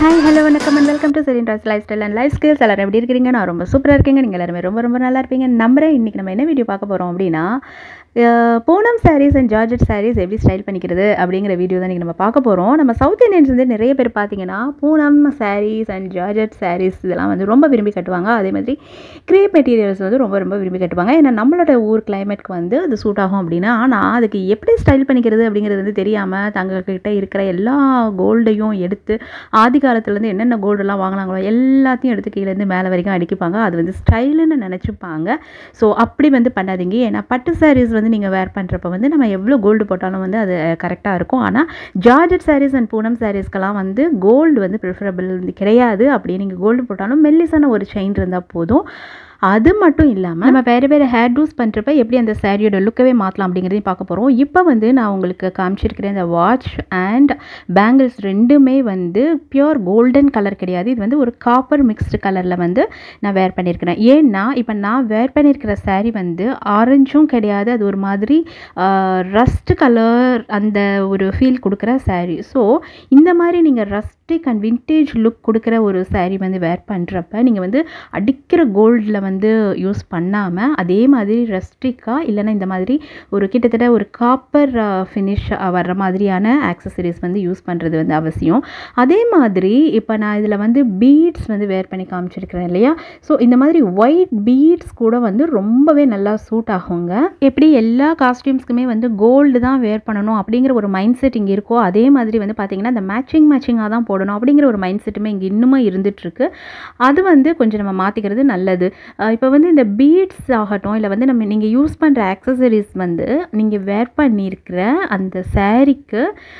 hi hello வணக்கம் and welcome to Sherin ட்ராஸ் lifestyle and life skills எல்லாரும் எப்படி இருக்கீங்க நான் ரொம்ப சூப்பராக இருக்கீங்க நீங்கள் எல்லாருமே ரொம்ப ரொம்ப நல்லா இருப்பீங்க நம்புறேன் இன்றைக்கி நம்ம என்ன வீடியோ பார்க்க போகிறோம் அப்படின்னா அஹ், பூனம் சாரீஸ் அண்ட் ஜார்ஜெட் சாரீஸ் எப்படி ஸ்டைல் பண்ணிக்கிறது அப்படிங்கிற வீடியோ தான் இன்றைக்கி நம்ம பார்க்க போகிறோம் நம்ம சவுத் இந்தியன்ஸ் வந்து நிறைய பேர் பார்த்தீங்கன்னா பூனம் சாரீஸ் அண்ட் ஜார்ஜெட் சாரீஸ் இதெல்லாம் வந்து ரொம்ப விரும்பி கட்டுவாங்க அதே மாதிரி கிரேப் மெட்டீரியல்ஸ் வந்து ரொம்ப ரொம்ப விரும்பி கட்டுவாங்க ஏன்னா நம்மளோட ஊர் கிளைமேட்க்கு வந்து அது சூட் ஆகும் அப்படின்னா ஆனால் அதுக்கு எப்படி ஸ்டைல் பண்ணிக்கிறது அப்படிங்கிறது வந்து தெரியாமல் தங்கக்கிட்ட இருக்கிற எல்லா கோல்டையும் எடுத்து ஆதி காலத்துலேருந்து என்னென்ன கோல்டெல்லாம் வாங்கினாங்களோ எல்லாத்தையும் எடுத்து கீழேருந்து மேலே வரைக்கும் அடிக்கிப்பாங்க அது வந்து ஸ்டைலுன்னு நினச்சிப்பாங்க ஸோ அப்படி வந்து பண்ணாதீங்க ஏன்னா பட்டு சாரீஸ் வந்து நீங்கள் வேர் பண்ணுறப்ப வந்து நம்ம எவ்வளோ கோல்டு போட்டாலும் வந்து அது கரெக்டாக இருக்கும் ஆனால் ஜார்ஜெட் சாரீஸ் அண்ட் பூனம் சாரீஸ்க்கெல்லாம் வந்து கோல்டு வந்து ப்ரிஃபரபிள் கிடையாது அப்படி நீங்கள் கோல்டு போட்டாலும் மெல்லிசான ஒரு செயின் இருந்தால் போதும் அது மட்டும் இல்லாமல் நம்ம வேறு வேறு ஹேர் டூஸ் பண்ணுறப்ப எப்படி அந்த சாரியோட லுக்கவே மாற்றலாம் அப்படிங்கிறதையும் பார்க்க போகிறோம் இப்போ வந்து நான் உங்களுக்கு காமிச்சிருக்கிற இந்த வாட்ச் அண்ட் பேங்கிள்ஸ் ரெண்டுமே வந்து பியூர் கோல்டன் கலர் கிடையாது இது வந்து ஒரு காப்பர் மிக்ஸ்டு கலரில் வந்து நான் வேர் பண்ணியிருக்கிறேன் ஏன்னா இப்போ நான் வேர் பண்ணியிருக்கிற saree வந்து ஆரஞ்சும் கிடையாது அது ஒரு மாதிரி ரஸ்ட் கலர் அந்த ஒரு ஃபீல் கொடுக்குற saree ஸோ இந்த மாதிரி நீங்கள் ரஸ்டிக் அண்ட் விண்டேஜ் லுக் கொடுக்குற ஒரு saree வந்து வேர் பண்ணுறப்ப நீங்கள் வந்து அடிக்கிற கோல்டில் வந்து யூஸ் பண்ணாமல் அதே மாதிரி ரஸ்டிக்காக இல்லைன்னா இந்த மாதிரி ஒரு கிட்டத்தட்ட ஒரு காப்பர் ஃபினிஷ் வர்ற மாதிரியான ஆக்சசரிஸ் வந்து யூஸ் பண்ணுறது வந்து அவசியம் அதே மாதிரி இப்போ நான் இதில் வந்து பீட்ஸ் வந்து வேர் பண்ணி காமிச்சிருக்கிறேன் இல்லையா ஸோ இந்த மாதிரி ஒயிட் பீட்ஸ் கூட வந்து ரொம்பவே நல்லா சூட் ஆகுங்க எப்படி எல்லா காஸ்டியூம்ஸ்க்குமே வந்து கோல்டு தான் வேர் பண்ணணும் அப்படிங்கிற ஒரு மைண்ட் செட் இங்கே இருக்கோ அதே மாதிரி வந்து பார்த்தீங்கன்னா இந்த மேட்சிங் மேட்சிங்காக தான் போடணும் அப்படிங்கிற ஒரு மைண்ட் செட்டுமே இங்கே இன்னுமும் இருந்துகிட்ருக்கு அது வந்து கொஞ்சம் நம்ம மாற்றிக்கிறது நல்லது அஹ் இப்போ வந்து இந்த பீட்ஸ் ஆகட்டும் இல்லை வந்து நம்ம நீங்கள் யூஸ் பண்ணுற ஆக்சசரிஸ் வந்து நீங்கள் வேர் பண்ணியிருக்கிற அந்த சாரீக்கு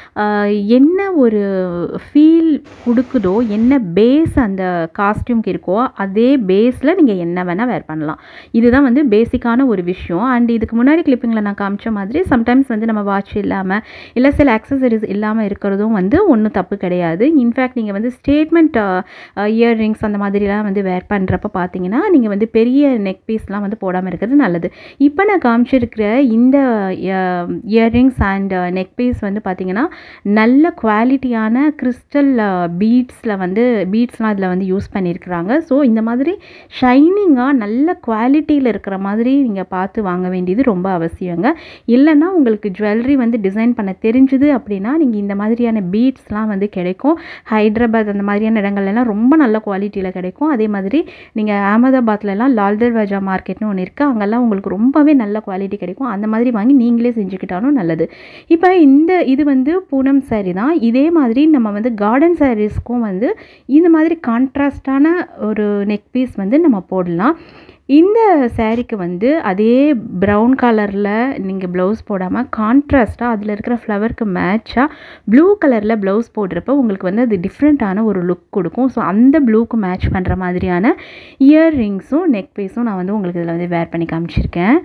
என்ன ஒரு ஃபீல் கொடுக்குதோ என்ன பேஸ் அந்த காஸ்டியூம்க்கு இருக்கோ அதே பேஸில் நீங்கள் என்ன வேணால் வேர் பண்ணலாம் இதுதான் வந்து பேசிக்கான ஒரு விஷயம் அண்ட் இதுக்கு முன்னாடி கிளிப்பிங்கில் நான் காமிச்ச மாதிரி சம்டைம்ஸ் வந்து நம்ம வாட்ச் இல்லாமல் இல்லை சில ஆக்சசரிஸ் இல்லாமல் இருக்கிறதும் வந்து ஒன்றும் தப்பு கிடையாது இன்ஃபேக்ட் நீங்கள் வந்து ஸ்டேட்மெண்ட் இயர்ரிங்ஸ் அந்த மாதிரிலாம் வந்து வேர் பண்ணுறப்ப பார்த்தீங்கன்னா நீங்கள் வந்து பெரிய நெக் பீஸ்லாம் வந்து போடாமல் இருக்கிறது நல்லது இப்போ நான் காமிச்சிருக்கிற இந்த இயர்ரிங்ஸ் அண்ட் நெக் பீஸ் வந்து பார்த்தீங்கன்னா நல்ல குவாலிட்டியான கிறிஸ்டல் பீட்ஸில் வந்து பீட்ஸ்லாம் இதில் வந்து யூஸ் பண்ணியிருக்கிறாங்க ஸோ இந்த மாதிரி ஷைனிங்காக நல்ல குவாலிட்டியில் இருக்கிற மாதிரி நீங்கள் பார்த்து வாங்க வேண்டியது ரொம்ப அவசியங்க இல்லைன்னா உங்களுக்கு ஜுவல்லரி வந்து டிசைன் பண்ண தெரிஞ்சுது அப்படின்னா நீங்கள் இந்த மாதிரியான பீட்ஸ்லாம் வந்து கிடைக்கும் ஹைதராபாத் அந்த மாதிரியான இடங்கள்லாம் ரொம்ப நல்ல குவாலிட்டியில் கிடைக்கும் அதே மாதிரி நீங்கள் அகமதாபாத்லலாம் லால் தர்வாஜா மார்க்கெட்னு ஒன்று இருக்குது அங்கெல்லாம் உங்களுக்கு ரொம்பவே நல்ல குவாலிட்டி கிடைக்கும் அந்த மாதிரி வாங்கி நீங்களே செஞ்சுக்கிட்டாலும் நல்லது இப்போ இந்த இது வந்து பூனம் saree தான் இதே மாதிரி நம்ம வந்து கார்டன் சாரீஸ்க்கும் வந்து இந்த மாதிரி கான்ட்ராஸ்டான ஒரு நெக் பீஸ் வந்து நம்ம போடலாம் இந்த சாரீக்கு வந்து அதே ப்ரௌன் கலரில் நீங்கள் ப்ளவுஸ் போடாமல் கான்ட்ராஸ்ட்டாக அதில் இருக்கிற ஃப்ளவருக்கு மேட்சாக ப்ளூ கலரில் ப்ளவுஸ் போடுறப்ப உங்களுக்கு வந்து அது டிஃப்ரெண்ட்டான ஒரு லுக் கொடுக்கும் ஸோ அந்த ப்ளூக்கு மேட்ச் பண்ணுற மாதிரியான இயர்ரிங்ஸும் நெக் பீஸும் நான் வந்து உங்களுக்கு இதில் வந்து வேர் பண்ணி காமிச்சிருக்கேன்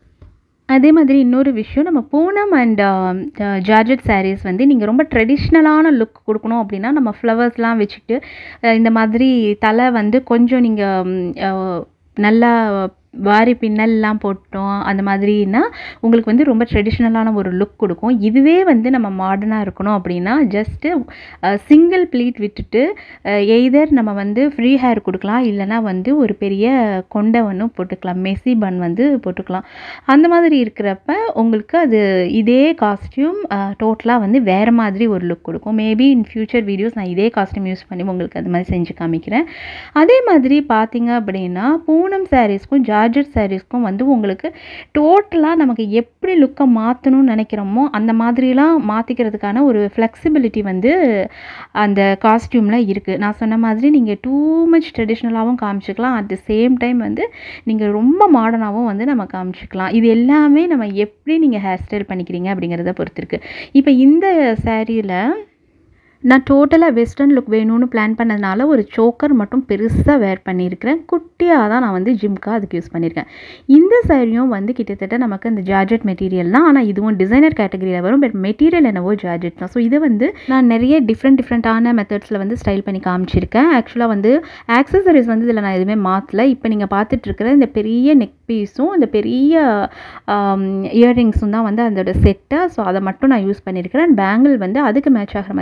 அதே மாதிரி இன்னொரு விஷயம் நம்ம பூனம் அண்ட் ஜார்ஜெட் sarees வந்து நீங்கள் ரொம்ப ட்ரெடிஷ்னலான லுக் கொடுக்கணும் அப்படின்னா நம்ம ஃப்ளவர்ஸ்லாம் வச்சுட்டு அஹ் இந்த மாதிரி தலை வந்து கொஞ்சம் நீங்கள் நல்லா வாரி பின்னல்லாம் போட்டோம் அந்த மாதிரினா உங்களுக்கு வந்து ரொம்ப ட்ரெடிஷ்னலான ஒரு லுக் கொடுக்கும் இதுவே வந்து நம்ம மாடர்னாக இருக்கணும் அப்படின்னா ஜஸ்ட்டு சிங்கிள் ப்ளீட் விட்டுட்டு எய்தர் நம்ம வந்து ஃப்ரீ ஹேர் கொடுக்கலாம் இல்லைனா வந்து ஒரு பெரிய கொண்டை ஒன்று போட்டுக்கலாம் மெஸ்ஸி பன் வந்து போட்டுக்கலாம் அந்த மாதிரி இருக்கிறப்ப உங்களுக்கு அது இதே காஸ்டியூம் டோட்டலாக வந்து வேறு மாதிரி ஒரு லுக் கொடுக்கும் மேபி இன் ஃபியூச்சர் வீடியோஸ் நான் இதே காஸ்டியூம் யூஸ் பண்ணி உங்களுக்கு அது மாதிரி செஞ்சு காமிக்கிறேன் அதே மாதிரி பார்த்தீங்க அப்படின்னா பூனம் சாரீஸ்க்கும் ஜார்ஜெட் சாரீஸ்க்கும் வந்து உங்களுக்கு டோட்டலாக நமக்கு எப்படி லுக்கை மாற்றணும்னு நினைக்கிறோமோ அந்த மாதிரிலாம் மாற்றிக்கிறதுக்கான ஒரு ஃப்ளெக்சிபிலிட்டி வந்து அந்த காஸ்டியூமில் இருக்குது நான் சொன்ன மாதிரி நீங்கள் டூ மச் ட்ரெடிஷ்னலாகவும் காமிச்சிக்கலாம் அட் த சேம் டைம் வந்து நீங்கள் ரொம்ப மாடர்னாகவும் வந்து நம்ம காமிச்சிக்கலாம் இது எல்லாமே நம்ம எப்படி நீங்கள் ஹேர் ஸ்டைல் பண்ணிக்கிறீங்க அப்படிங்கிறத பொறுத்து இருக்குது இப்போ இந்த சாரியில் நான் டோட்டலாக வெஸ்டர்ன் லுக் வேணும்னு பிளான் பண்ணதுனால ஒரு சோக்கர் மட்டும் பெருசாக வேர் பண்ணியிருக்கிறேன் குட்டியாக தான் நான் வந்து ஜிம்க்காக அதுக்கு யூஸ் பண்ணியிருக்கேன் இந்த சாரியும் வந்து கிட்டத்தட்ட நமக்கு இந்த ஜார்ஜெட் மெட்டீரியல் தான் ஆனால் இதுவும் டிசைனர் கேட்டகரியில் வரும் பட் மெட்டீரியல் என்னவோ ஜார்ஜெட் தான் ஸோ இதை வந்து நான் நிறைய டிஃப்ரெண்ட் டிஃப்ரெண்ட்டான மெத்தட்ஸில் வந்து ஸ்டைல் பண்ணி காமிச்சிருக்கேன் ஆக்சுவலாக வந்து ஆக்சசரிஸ் வந்து இதில் நான் எதுவுமே மாற்றல இப்போ நீங்கள் பார்த்துட்டு இருக்கிற இந்த பெரிய நெக் பீஸும் இந்த பெரிய இயர்ரிங்ஸும் தான் வந்து அதோட செட்டு ஸோ அதை மட்டும் நான் யூஸ் பண்ணியிருக்கிறேன் பேங்கிள் வந்து அதுக்கு மேட்ச் ஆகிற மாதிரி காப்பர்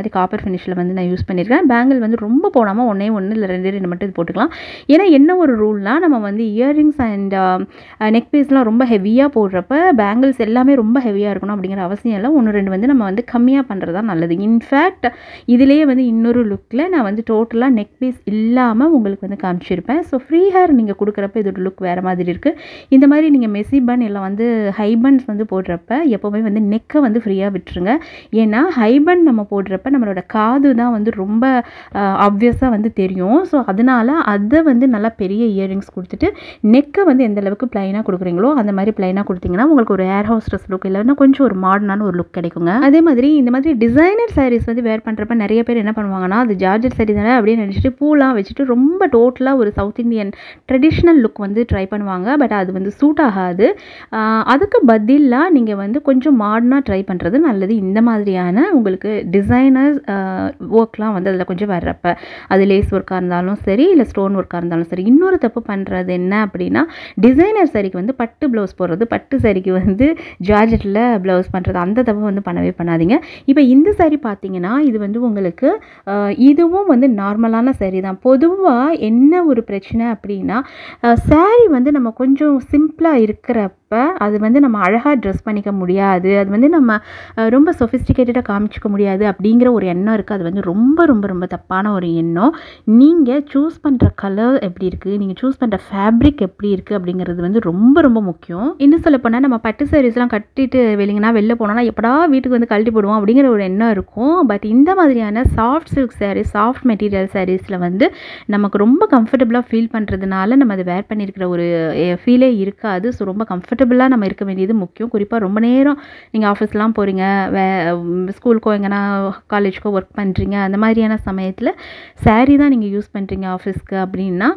ஃபினிஷில் வந்து நான் யூஸ் பண்ணியிருக்கேன் பேங்கிள் வந்து ரொம்ப போடாமல் ஒன்றே ஒன்று இல்லை ரெண்டு ரெண்டு மட்டும் இது போட்டுக்கலாம் ஏன்னா என்ன ஒரு ரூல்னால் நம்ம வந்து இயரிங்ஸ் அண்ட் நெக் பீஸ்லாம் ரொம்ப ஹெவியாக போடுறப்ப பேங்கிள்ஸ் எல்லாமே ரொம்ப ஹெவியாக இருக்கணும் அப்படிங்கிற அவசியம் இல்லை ஒன்று ரெண்டு வந்து நம்ம வந்து கம்மியாக பண்ணுறது தான் நல்லது இன்ஃபேக்ட் இதுலேயே வந்து இன்னொரு லுக்கில் நான் வந்து டோட்டலாக நெக் பீஸ் இல்லாமல் உங்களுக்கு வந்து காமிச்சிருப்பேன் ஸோ ஃப்ரீ ஹேர் நீங்கள் கொடுக்குறப்ப இதோட லுக் வேறு மாதிரி இருக்குது இந்த மாதிரி நீங்கள் மெஸ்ஸி பன் இல்லை வந்து ஹை பன்ஸ் வந்து போடுறப்ப எப்போவுமே வந்து நெக்கை வந்து ஃப்ரீயாக விட்டுருங்க ஏன்னா ஹை பன் நம்ம போடுறப்ப நம்மளோட காது தான் வந்து ரொம்ப ஆப்வியஸாக வந்து தெரியும் ஸோ அதனால் அதை வந்து நல்லா பெரிய இயரிங்ஸ் கொடுத்துட்டு நெக்கை வந்து எந்த அளவுக்கு ப்ளைனாக கொடுக்குறீங்களோ அந்த மாதிரி ப்ளைனாக கொடுத்தீங்கன்னா உங்களுக்கு ஒரு ஏர் ஹோஸ்டஸ் லுக் இல்லைன்னா கொஞ்சம் ஒரு மாடர்னான ஒரு லுக் கிடைக்குங்க அதே மாதிரி இந்த மாதிரி டிசைனர் சாரீஸ் வந்து வேர் பண்ணுறப்ப நிறைய பேர் என்ன பண்ணுவாங்கன்னா அது ஜார்ஜட் சாரி தானே அப்படின்னு நினச்சிட்டு பூலாம் வச்சுட்டு ரொம்ப டோட்டலாக ஒரு சவுத் இந்தியன் ட்ரெடிஷ்னல் லுக் வந்து ட்ரை பண்ணுவாங்க பட் அது வந்து சூட் ஆகாது அதுக்கு பதிலாக நீங்கள் வந்து கொஞ்சம் மாடர்னாக ட்ரை பண்ணுறது நல்லது இந்த மாதிரியான உங்களுக்கு டிசைனர் ஒர்க்லாம் வந்து அதில் கொஞ்சம் வர்றப்ப அது லேஸ் ஒர்க்காக இருந்தாலும் சரி இல்லை ஸ்டோன் ஒர்க்காக இருந்தாலும் சரி இன்னொரு தப்பு பண்ணுறது என்ன அப்படின்னா டிசைனர் சாரிக்கு வந்து பட்டு ப்ளவுஸ் போடுறது பட்டு சாரிக்கு வந்து ஜார்ஜெட்டில் ப்ளவுஸ் பண்ணுறது அந்த தப்பு வந்து பண்ணவே பண்ணாதீங்க இப்போ இந்த சாரி பார்த்தீங்கன்னா இது வந்து உங்களுக்கு இதுவும் வந்து நார்மலான சாரி தான் பொதுவாக என்ன ஒரு பிரச்சனை அப்படின்னா சாரி வந்து நம்ம கொஞ்சம் சிம்பிளாக இருக்கிறப்ப அது வந்து நம்ம அழகாக ட்ரெஸ் பண்ணிக்க முடியாது அது வந்து நம்ம ரொம்ப சொஃபிஸ்டிகேட்டடாக காமிச்சிக்க முடியாது அப்படிங்கிற ஒரு எண்ணம் இருக்குது அது வந்து ரொம்ப ரொம்ப ரொம்ப தப்பான ஒரு எண்ணம் நீங்கள் சூஸ் பண்ணுற கலர் எப்படி இருக்குது நீங்கள் சூஸ் பண்ணுற ஃபேப்ரிக் எப்படி இருக்குது அப்படிங்கிறது வந்து ரொம்ப ரொம்ப முக்கியம் இன்னும் சொல்ல போனால் நம்ம பட்டு சாரீஸ்லாம் கட்டிட்டு வெளிங்கன்னா வெளில போனோம்னா எப்படா வீட்டுக்கு வந்து கழட்டி போடுவோம் அப்படிங்கிற ஒரு எண்ணம் இருக்கும் பட் இந்த மாதிரியான soft silk sarees soft material சாரீஸில் வந்து நமக்கு ரொம்ப கம்ஃபர்டபுளாக ஃபீல் பண்ணுறதுனால நம்ம அதை வேர் பண்ணியிருக்கிற ஒரு ஃபீலே இருக்காது ஸோ ரொம்ப கம்ஃபர்டபுளாக நம்ம இருக்க வேண்டியது முக்கியம் குறிப்பாக ரொம்ப நேரம் நீங்கள் ஆஃபீஸ்லாம் போகிறீங்க வே ஸ்கூலுக்கோ எங்கன்னா காலேஜ்க்கோ ஒர்க் பண்ணுறீங்க அந்த மாதிரியான சமயத்தில் சாரீ தான் நீங்கள் யூஸ் பண்ணுறீங்க ஆஃபீஸ்க்கு அப்படின்னா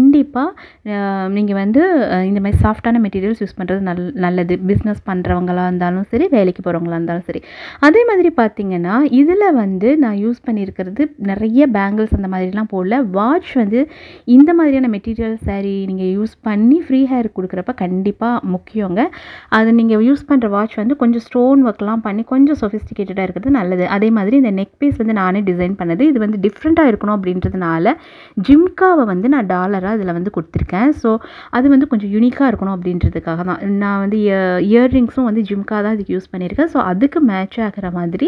கண்டிப்பாக நீங்கள் வந்து இந்த மாதிரி சாஃப்டான மெட்டீரியல்ஸ் யூஸ் பண்ணுறது நல் நல்லது பிஸ்னஸ் பண்ணுறவங்களா இருந்தாலும் சரி வேலைக்கு போகிறவங்களா இருந்தாலும் சரி அதே மாதிரி பார்த்தீங்கன்னா இதில் வந்து நான் யூஸ் பண்ணியிருக்கிறது நிறைய பேங்கிள்ஸ் அந்த மாதிரிலாம் போடல வாட்ச் வந்து இந்த மாதிரியான மெட்டீரியல் சாரீ நீங்கள் யூஸ் பண்ணி ஃப்ரீ ஹேர் கொடுக்குறப்ப கண்டிப்பாக முக்கியங்க அது நீங்கள் யூஸ் பண்ணுற வாட்ச் வந்து கொஞ்சம் ஸ்டோன் ஒர்க்லாம் பண்ணி கொஞ்சம் சொஃபிஸ்டிகேட்டடாக இருக்கிறது நல்லது அதே மாதிரி இந்த நெக் பீஸ் வந்து நானே டிசைன் பண்ணது இது வந்து டிஃப்ரெண்ட்டாக இருக்கணும் அப்படின்றதுனால ஜிம்காவை வந்து நான் டாலராக இதில் வந்து கொடுத்துருக்கேன் ஸோ அது வந்து கொஞ்சம் யூனிக்காக இருக்கணும் அப்படின்றதுக்காக தான் நான் வந்து இயர்ரிங்ஸும் வந்து ஜிம்கா தான் இதுக்கு யூஸ் பண்ணியிருக்கேன் ஸோ அதுக்கு மேட்ச் ஆகிற மாதிரி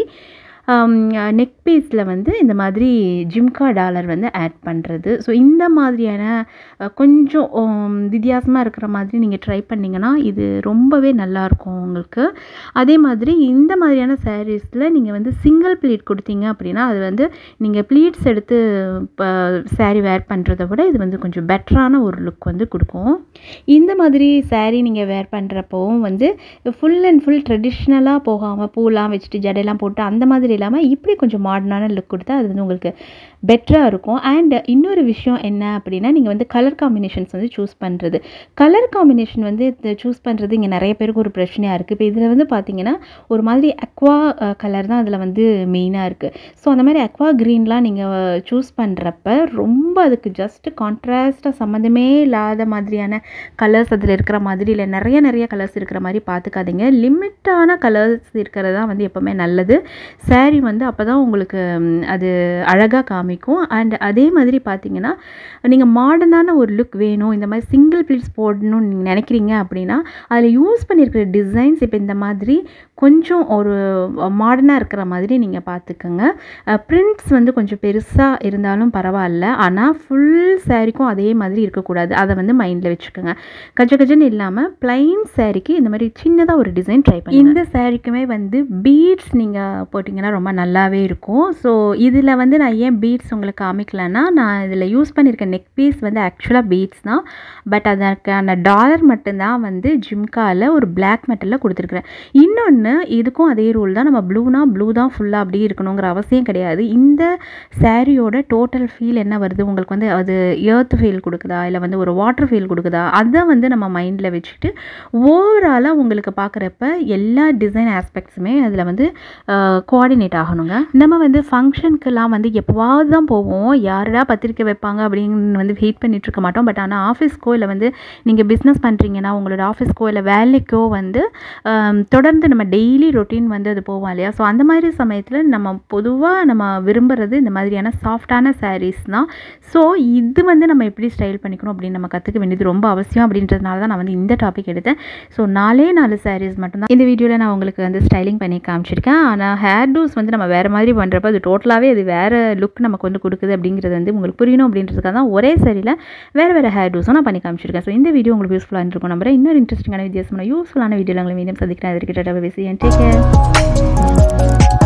நெக் பீஸில் வந்து இந்த மாதிரி ஜிம்கா டாலர் வந்து ஆட் பண்ணுறது ஸோ இந்த மாதிரியான கொஞ்சம் வித்தியாசமாக இருக்கிற மாதிரி நீங்கள் ட்ரை பண்ணிங்கன்னா இது ரொம்பவே நல்லாயிருக்கும் உங்களுக்கு அதே மாதிரி இந்த மாதிரியான சாரீஸில் நீங்கள் வந்து சிங்கிள் ப்ளீட் கொடுத்தீங்க அப்படின்னா அது வந்து நீங்கள் ப்ளீட்ஸ் எடுத்து இப்போ சாரீ வேர் பண்ணுறத விட இது வந்து கொஞ்சம் பெட்டரான ஒரு லுக் வந்து கொடுக்கும் இந்த மாதிரி சாரீ நீங்கள் வேர் பண்ணுறப்பவும் வந்து ஃபுல் அண்ட் ஃபுல் ட்ரெடிஷ்னலாக போகாமல் பூலாம் வச்சுட்டு ஜடையெல்லாம் போட்டு அந்த மாதிரி இல்லாமல் இப்படி கொஞ்சம் மாடர்னான லுக் கொடுத்தா அது வந்து உங்களுக்கு பெட்டராக இருக்கும் அண்ட் இன்னொரு விஷயம் என்ன அப்படின்னா நீங்கள் வந்து கலர் காம்பினேஷன்ஸ் வந்து சூஸ் பண்ணுறது கலர் காம்பினேஷன் வந்து சூஸ் பண்ணுறது இங்கே நிறைய பேருக்கு ஒரு பிரச்சனையாக இருக்குது இப்போ இதில் வந்து பார்த்தீங்கன்னா ஒரு மாதிரி அக்வா கலர் தான் அதில் வந்து மெயினாக இருக்குது ஸோ அந்த மாதிரி அக்வா க்ரீன்லாம் நீங்கள் சூஸ் பண்ணுறப்ப ரொம்ப அதுக்கு ஜஸ்ட் கான்ட்ராஸ்ட்டாக சம்மந்தமே இல்லாத மாதிரியான கலர்ஸ் அதில் இருக்கிற மாதிரி இல்லை நிறைய நிறைய கலர்ஸ் இருக்கிற மாதிரி பார்த்துக்காதீங்க லிமிட்டான கலர்ஸ் இருக்கிறது தான் வந்து எப்போவுமே நல்லது சாரீ வந்து அப்போ தான் உங்களுக்கு அது அழகாக காமிக்கும் அண்ட் அதே மாதிரி பார்த்தீங்கன்னா நீங்கள் மாடர்னான ஒரு லுக் வேணும் இந்த மாதிரி சிங்கிள் ப்ளீட்ஸ் போடணும்னு நீங்கள் நினைக்கிறீங்க அப்படின்னா அதில் யூஸ் பண்ணியிருக்கிற டிசைன்ஸ் இப்போ இந்த மாதிரி கொஞ்சம் ஒரு மாடர்னாக இருக்கிற மாதிரி நீங்கள் பார்த்துக்கோங்க ப்ரிண்ட்ஸ் வந்து கொஞ்சம் பெருசாக இருந்தாலும் பரவாயில்ல ஆனால் ஃபுல் சாரீக்கும் அதே மாதிரி இருக்கக்கூடாது அதை வந்து மைண்டில் வச்சுக்கோங்க கஜ கஜன்னு இல்லாமல் பிளைன் சாரீக்கு இந்த மாதிரி சின்னதாக ஒரு டிசைன் ட்ரை பண்ணி இந்த சாரீக்குமே வந்து பீட்ஸ் நீங்கள் போட்டிங்கன்னா ரொம்ப நல்லாவே இருக்கும் ஸோ இதில் வந்து நான் ஏன் பீட்ஸ் உங்களுக்கு காமிக்கலன்னா நான் இதில் யூஸ் பண்ணியிருக்க நெக் பீஸ் வந்து ஆக்சுவலாக பீட்ஸ் தான் பட் அதற்கான டாலர் மட்டும்தான் வந்து ஜிம்காவில் ஒரு பிளாக் மெட்டலில் கொடுத்துருக்குறேன் இன்னொன்று இதுக்கும் அதே ரூல் தான் நம்ம ப்ளூனா ப்ளூ தான் ஃபுல்லாக அப்படியே இருக்கணுங்கிற அவசியம் கிடையாது இந்த சாரியோட டோட்டல் ஃபீல் என்ன வருது உங்களுக்கு வந்து அது ஏர்த் ஃபீல் கொடுக்குதா இல்லை வந்து ஒரு வாட்டர் ஃபீல் கொடுக்குதா அதை வந்து நம்ம மைண்டில் வச்சுட்டு ஓவராலாக உங்களுக்கு பார்க்குறப்ப எல்லா டிசைன் ஆஸ்பெக்ட்ஸுமே அதில் வந்து கோஆர்டினேட் பண்ணிட்டு ஆகணுங்க நம்ம வந்து ஃபங்க்ஷனுக்கெல்லாம் வந்து எப்போவாவது தான் போவோம் யாரடா பத்திரிக்கை வைப்பாங்க அப்படின்னு வந்து வெயிட் பண்ணிட்டு இருக்க மாட்டோம் பட் ஆனால் ஆஃபீஸ்க்கோ இல்லை வந்து நீங்கள் பிஸ்னஸ் பண்ணுறீங்கன்னா உங்களோட ஆஃபீஸ்க்கோ இல்லை வேலைக்கோ வந்து ஆம், தொடர்ந்து நம்ம டெய்லி ரொட்டீன் வந்து அது போவோம் இல்லையா ஸோ அந்த மாதிரி சமயத்தில் நம்ம பொதுவாக நம்ம விரும்புறது இந்த மாதிரியான சாஃப்டான sarees தான் ஸோ இது வந்து நம்ம எப்படி ஸ்டைல் பண்ணிக்கணும் அப்படின்னு நம்ம கற்றுக்க வேண்டியது ரொம்ப அவசியம் அப்படின்றதுனால தான் நான் வந்து இந்த டாபிக் எடுத்தேன் ஸோ நாலே நாலு sarees மட்டும்தான் இந்த வீடியோவில் நான் உங்களுக்கு வந்து ஸ்டைலிங் பண்ணி காமிச்சிருக்கேன் ஆனால் ஹேர் டூஸ் வந்து நம்ம வேறு மாதிரி பண்ணுறப்ப அது டோட்டலாகவே அது வேறு லுக் நமக்கு வந்து கொடுக்குது அப்படிங்கிறது வந்து உங்களுக்கு புரியணும் அப்படின்றதுக்காக தான் ஒரே சரியில் வேறு வேறு ஹேர் டூஸும் நான் பண்ணி காமிச்சிருக்கேன் ஸோ இந்த வீடியோ உங்களுக்கு யூஸ்ஃபுல்லாக இருக்கும் நம்புறேன் இன்னொரு இன்ட்ரெஸ்டிங்கான வித்தியாசமான யூஸ்ஃபுல்லான வீடியோவில் உங்களை மீண்டும் சந்திக்கிறேன் அதற்கு டேக் கேர்